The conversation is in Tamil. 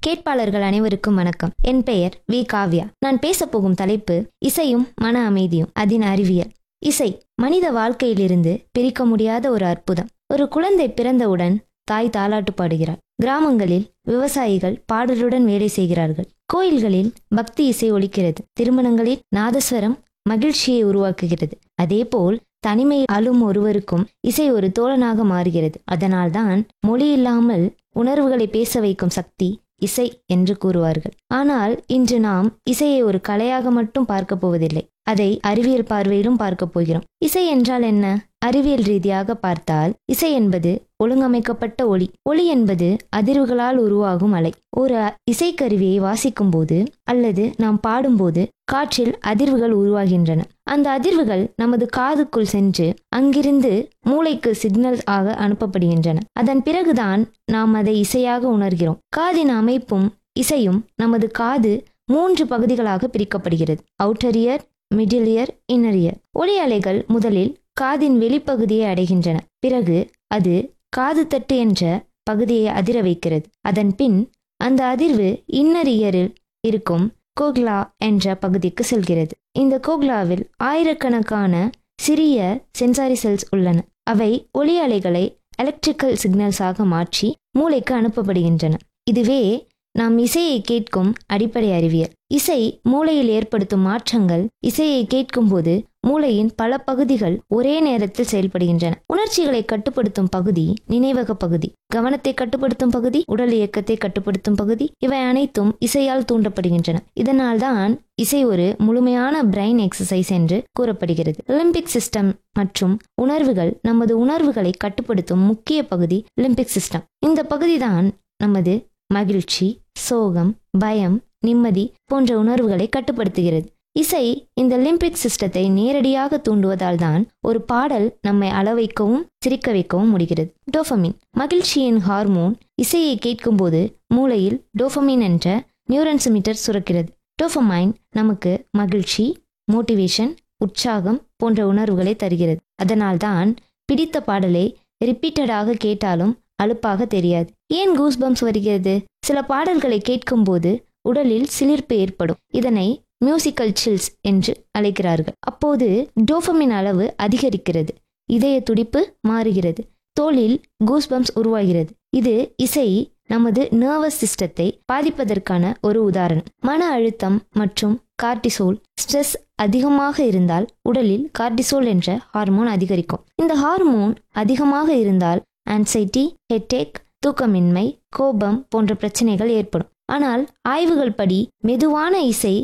கேட்பாளர்கள் அனைவருக்கும் வணக்கம் என் பெயர் வி காவ்யா நான் பேசப் போகும் தலைப்பு இசையும் மன அமைதியும் அதன் அறிவியல் இசை மனித வாழ்க்கையிலிருந்து பிரிக்க முடியாத ஒரு அற்புதம் ஒரு குழந்தை பிறந்தவுடன் தாய் தாலாட்டு பாடுகிறார் கிராமங்களில் விவசாயிகள் பாடலுடன் வேலை செய்கிறார்கள் கோயில்களில் பக்தி இசை ஒலிக்கிறது திருமணங்களில் நாதஸ்வரம் மகிழ்ச்சியை உருவாக்குகிறது அதேபோல் தனிமை அழும் ஒருவருக்கும் இசை ஒரு தோழனாக மாறுகிறது அதனால்தான் மொழி இல்லாமல் உணர்வுகளை பேச வைக்கும் சக்தி இசை என்று கூறுவார்கள் ஆனால் இன்று நாம் இசையை ஒரு கலையாக மட்டும் பார்க்க போவதில்லை அதை அறிவியல் பார்வையிலும் பார்க்க போகிறோம் இசை என்றால் என்ன அறிவியல் ரீதியாக பார்த்தால் இசை என்பது ஒழுங்கமைக்கப்பட்ட ஒளி ஒளி என்பது அதிர்வுகளால் உருவாகும் அலை ஒரு இசைக்கருவியை வாசிக்கும் போது அல்லது நாம் பாடும்போது காற்றில் அதிர்வுகள் உருவாகின்றன அந்த அதிர்வுகள் நமது காதுக்குள் சென்று அங்கிருந்து மூளைக்கு சிக்னல் ஆக அனுப்பப்படுகின்றன அதன் பிறகுதான் நாம் அதை இசையாக உணர்கிறோம் காதின் அமைப்பும் இசையும் நமது காது மூன்று பகுதிகளாக பிரிக்கப்படுகிறது outer ear middle ear inner ear ஒளி அலைகள் முதலில் காதின் வெளிப்பகுதியை அடைகின்றன பிறகு அது காது தட்டு என்ற பகுதியை அதிர வைக்கிறது அதன் பின் அந்த அதிர்வு இன்னர் இயரில் இருக்கும் கோக்லா என்ற பகுதிக்கு செல்கிறது இந்த கோக்லாவில் ஆயிரக்கணக்கான சிறிய சென்சாரி செல்ஸ் உள்ளன அவை ஒளி அலைகளை எலக்ட்ரிக்கல் சிக்னல்ஸாக மாற்றி மூளைக்கு அனுப்பப்படுகின்றன இதுவே நாம் இசையை கேட்கும் அடிப்படை அறிவியல் இசை மூளையில் ஏற்படுத்தும் மாற்றங்கள் இசையை கேட்கும்போது மூளையின் பல பகுதிகள் ஒரே நேரத்தில் செயல்படுகின்றன உணர்ச்சிகளை கட்டுப்படுத்தும் பகுதி நினைவக பகுதி கவனத்தை கட்டுப்படுத்தும் பகுதி உடல் இயக்கத்தை கட்டுப்படுத்தும் பகுதி இவை அனைத்தும் இசையால் தூண்டப்படுகின்றன இதனால்தான் இசை ஒரு முழுமையான பிரெயின் எக்ஸசைஸ் என்று கூறப்படுகிறது லிம்பிக் சிஸ்டம் மற்றும் உணர்வுகள் நமது உணர்வுகளை கட்டுப்படுத்தும் முக்கிய பகுதி லிம்பிக் சிஸ்டம் இந்த பகுதிதான் நமது மகிழ்ச்சி சோகம் பயம் நிம்மதி போன்ற உணர்வுகளை கட்டுப்படுத்துகிறது இசை இந்த லிம்பிக் சிஸ்டத்தை நேரடியாக தூண்டுவதால் தான் ஒரு பாடல் நம்மை அளவைக்கவும் சிரிக்க வைக்கவும் முடிகிறது டோஃபமின் மகிழ்ச்சியின் ஹார்மோன் இசையை கேட்கும்போது மூளையில் டோஃபமின் என்ற நியூரன்ஸ்மீட்டர் சுரக்கிறது டோஃபமைன் நமக்கு மகிழ்ச்சி மோட்டிவேஷன் உற்சாகம் போன்ற உணர்வுகளை தருகிறது அதனால்தான் பிடித்த பாடலை ரிப்பீட்டடாக கேட்டாலும் அலுப்பாக தெரியாது ஏன் கூஸ்பம்ஸ் வருகிறது சில பாடல்களை கேட்கும்போது உடலில் சிலிர்ப்பு ஏற்படும் இதனை மியூசிக்கல் சில்ஸ் என்று அழைக்கிறார்கள் அப்போது டோஃபமின் அளவு அதிகரிக்கிறது இதய துடிப்பு மாறுகிறது தோலில் கூஸ்பம்ஸ் உருவாகிறது இது இசை நமது நர்வஸ் சிஸ்டத்தை பாதிப்பதற்கான ஒரு உதாரணம் மன அழுத்தம் மற்றும் கார்டிசோல் ஸ்ட்ரெஸ் அதிகமாக இருந்தால் உடலில் கார்டிசோல் என்ற ஹார்மோன் அதிகரிக்கும் இந்த ஹார்மோன் அதிகமாக இருந்தால் ஆன்சைட்டி ஹெட்டேக் தூக்கமின்மை கோபம் போன்ற பிரச்சனைகள் ஏற்படும் ஆனால் ஆய்வுகள் படி மெதுவான இசை